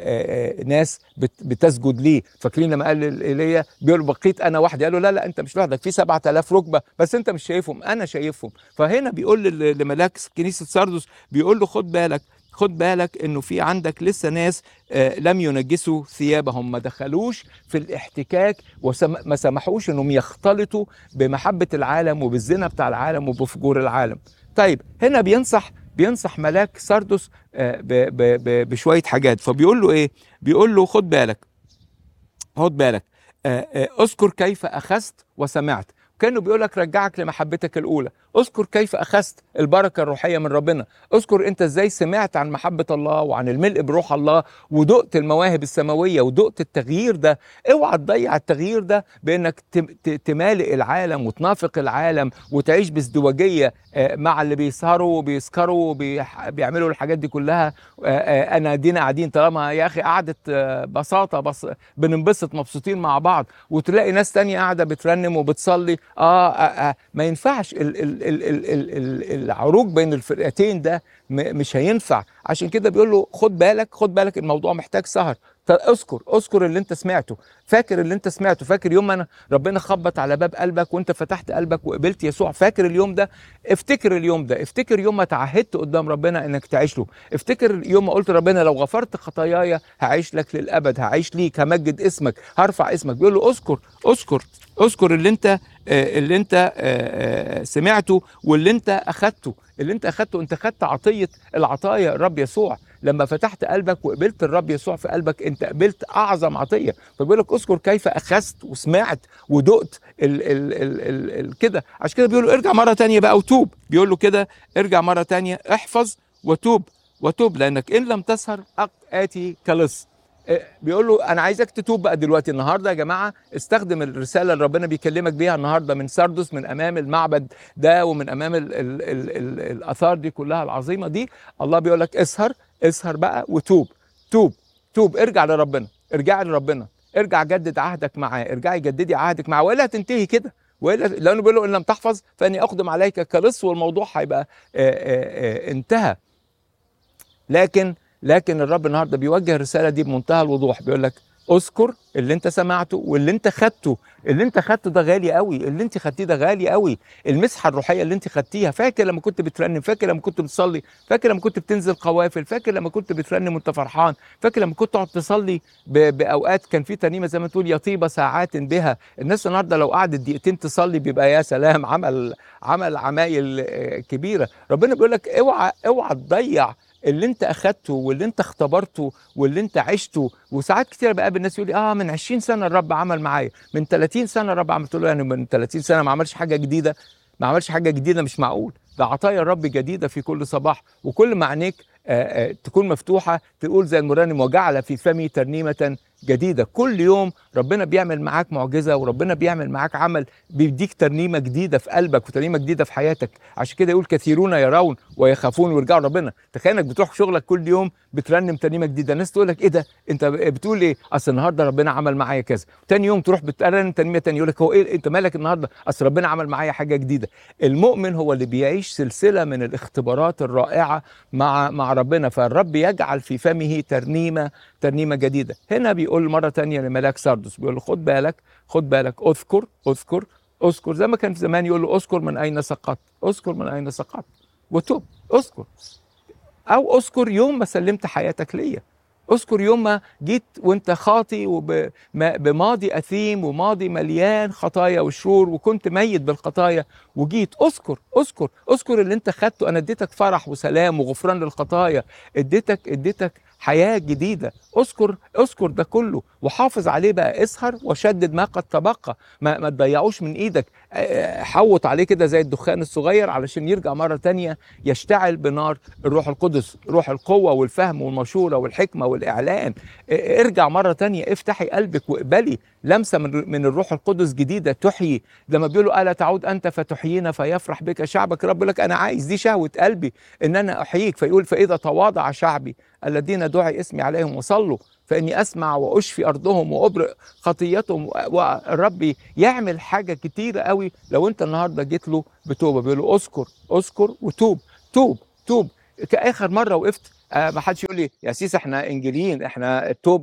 آه، آه، ناس بت- بتسجد ليه فاكرين لما قال ايليا بيقول بقيت انا وحدي قال له لا لا انت مش لوحدك في 7000 ركبه بس انت مش شايفهم انا شايفهم فهنا بيقول لل- لملاك كنيسه ساردس بيقول له خد بالك خد بالك انه في عندك لسه ناس آه، لم ينجسوا ثيابهم ما دخلوش في الاحتكاك وما سمحوش انهم يختلطوا بمحبه العالم وبالزنا بتاع العالم وبفجور العالم طيب هنا بينصح بينصح ملاك ساردس آه، ب- ب- ب- بشويه حاجات فبيقول له ايه بيقول له خد بالك خد بالك آه، آه، اذكر كيف اخذت وسمعت كانه بيقول لك رجعك لمحبتك الاولى اذكر كيف اخذت البركه الروحيه من ربنا اذكر انت ازاي سمعت عن محبه الله وعن الملء بروح الله ودقت المواهب السماويه ودقت التغيير ده اوعى تضيع التغيير ده بانك تم- ت- تمالئ العالم وتنافق العالم وتعيش بازدواجيه آه، مع اللي بيسهروا وبيسكروا وبيعملوا الحاجات دي كلها آه، آه، انا دينا قاعدين طالما يا اخي قعدت آه، بساطه بس بننبسط مبسوطين مع بعض وتلاقي ناس تانية قاعده بترنم وبتصلي اه, آه, آه ما ينفعش ال ال ال ال ال ال العروج بين الفرقتين ده م- مش هينفع عشان كده بيقول له خد بالك خد بالك الموضوع محتاج سهر طب اذكر اذكر اللي انت سمعته فاكر اللي انت سمعته فاكر يوم ما انا ربنا خبط على باب قلبك وانت فتحت قلبك وقبلت يسوع فاكر اليوم ده افتكر اليوم ده افتكر يوم ما تعهدت قدام ربنا انك تعيش له افتكر يوم ما قلت ربنا لو غفرت خطاياي هعيش لك للابد هعيش ليك همجد اسمك هرفع اسمك بيقول له اذكر اذكر اذكر اللي انت آه، اللي انت آه، آه، سمعته واللي انت اخدته اللي انت اخدته انت خدت عطيه العطايا الرب يسوع لما فتحت قلبك وقبلت الرب يسوع في قلبك انت قبلت اعظم عطيه فبيقول لك اذكر كيف اخذت وسمعت ودقت ال ال ال ال ال كده عشان كده بيقول له ارجع مره تانية بقى وتوب بيقول له كده ارجع مره تانية احفظ وتوب وتوب لانك ان لم تسهر أق- اتي كلص إيه، بيقول له انا عايزك تتوب بقى دلوقتي النهارده يا جماعه استخدم الرساله اللي ربنا بيكلمك بيها النهارده من سردس من امام المعبد ده ومن امام ال ال ال ال الاثار دي كلها العظيمه دي الله بيقول لك اسهر اسهر بقى وتوب توب توب ارجع لربنا ارجع لربنا ارجع جدد عهدك معاه ارجعي جددي عهدك معاه والا هتنتهي كده والا لانه بيقول له ان لم تحفظ فاني اقدم عليك كلص والموضوع هيبقى آه، آه، آه، انتهى لكن لكن الرب النهارده بيوجه الرساله دي بمنتهى الوضوح بيقول لك اذكر اللي انت سمعته واللي انت خدته اللي انت خدته ده غالي قوي اللي انت خدتيه ده غالي قوي المسحه الروحيه اللي انت خدتيها فاكر لما كنت بترنم فاكر لما كنت بتصلي فاكر لما كنت بتنزل قوافل فاكر لما كنت بترنم وانت فرحان فاكر لما كنت تقعد تصلي ب- باوقات كان في ترنيمه زي ما تقول يطيب ساعات بها الناس النهارده لو قعدت دقيقتين تصلي بيبقى يا سلام عمل عمل عمايل آه، كبيره ربنا بيقول لك اوعى اوعى تضيع اللي انت اخدته واللي انت اختبرته واللي انت عشته وساعات كتير بقابل الناس يقول لي اه من 20 سنه الرب عمل معايا من 30 سنه الرب عمل قلت له يعني من 30 سنه ما عملش حاجه جديده ما عملش حاجه جديده مش معقول ده عطايا الرب جديده في كل صباح وكل ما عينيك آه، آه، تكون مفتوحه تقول زي المرنم وجعل في فمي ترنيمه جديده كل يوم ربنا بيعمل معاك معجزه وربنا بيعمل معاك عمل بيديك ترنيمه جديده في قلبك وترنيمه جديده في حياتك عشان كده يقول كثيرون يرون ويخافون ويرجعوا ربنا تخيل انك بتروح شغلك كل يوم بترنم ترنيمه جديده الناس تقول لك ايه ده انت بتقول ايه اصل النهارده ربنا عمل معايا كذا تاني يوم تروح بترنم ترنيمه تانية يقول لك هو ايه انت مالك النهارده اصل ربنا عمل معايا حاجه جديده المؤمن هو اللي بيعيش سلسله من الاختبارات الرائعه مع مع ربنا فالرب يجعل في فمه ترنيمه ترنيمه جديده هنا بيقول مره تانية لملاك سردس بيقول له خد بالك خد بالك اذكر اذكر اذكر زي ما كان في زمان يقول له اذكر من اين سقطت اذكر من اين سقطت وتوب اذكر او اذكر يوم ما سلمت حياتك ليا اذكر يوم ما جيت وانت خاطي وبماضي اثيم وماضي مليان خطايا وشرور وكنت ميت بالخطايا وجيت اذكر اذكر اذكر اللي انت خدته انا اديتك فرح وسلام وغفران للخطايا اديتك اديتك حياه جديده اذكر اذكر ده كله وحافظ عليه بقى اسهر وشدد ما قد تبقى ما, ما تضيعوش من ايدك آه، حوط عليه كده زي الدخان الصغير علشان يرجع مره تانية يشتعل بنار الروح القدس روح القوه والفهم والمشوره والحكمه والاعلان آه، ارجع مره تانية افتحي قلبك واقبلي لمسه من من الروح القدس جديده تحيي لما بيقولوا الا تعود انت فتحيينا فيفرح بك شعبك رب لك انا عايز دي شهوه قلبي ان انا احييك فيقول فاذا تواضع شعبي الذين دعي اسمي عليهم وصلوا فاني اسمع واشفي ارضهم وابرئ خطيتهم والرب يعمل حاجه كتيره قوي لو انت النهارده جيت له بتوبه بيقول له اذكر اذكر وتوب توب توب كاخر مره وقفت آه ما حدش يقول لي يا سيس احنا انجيليين احنا التوبه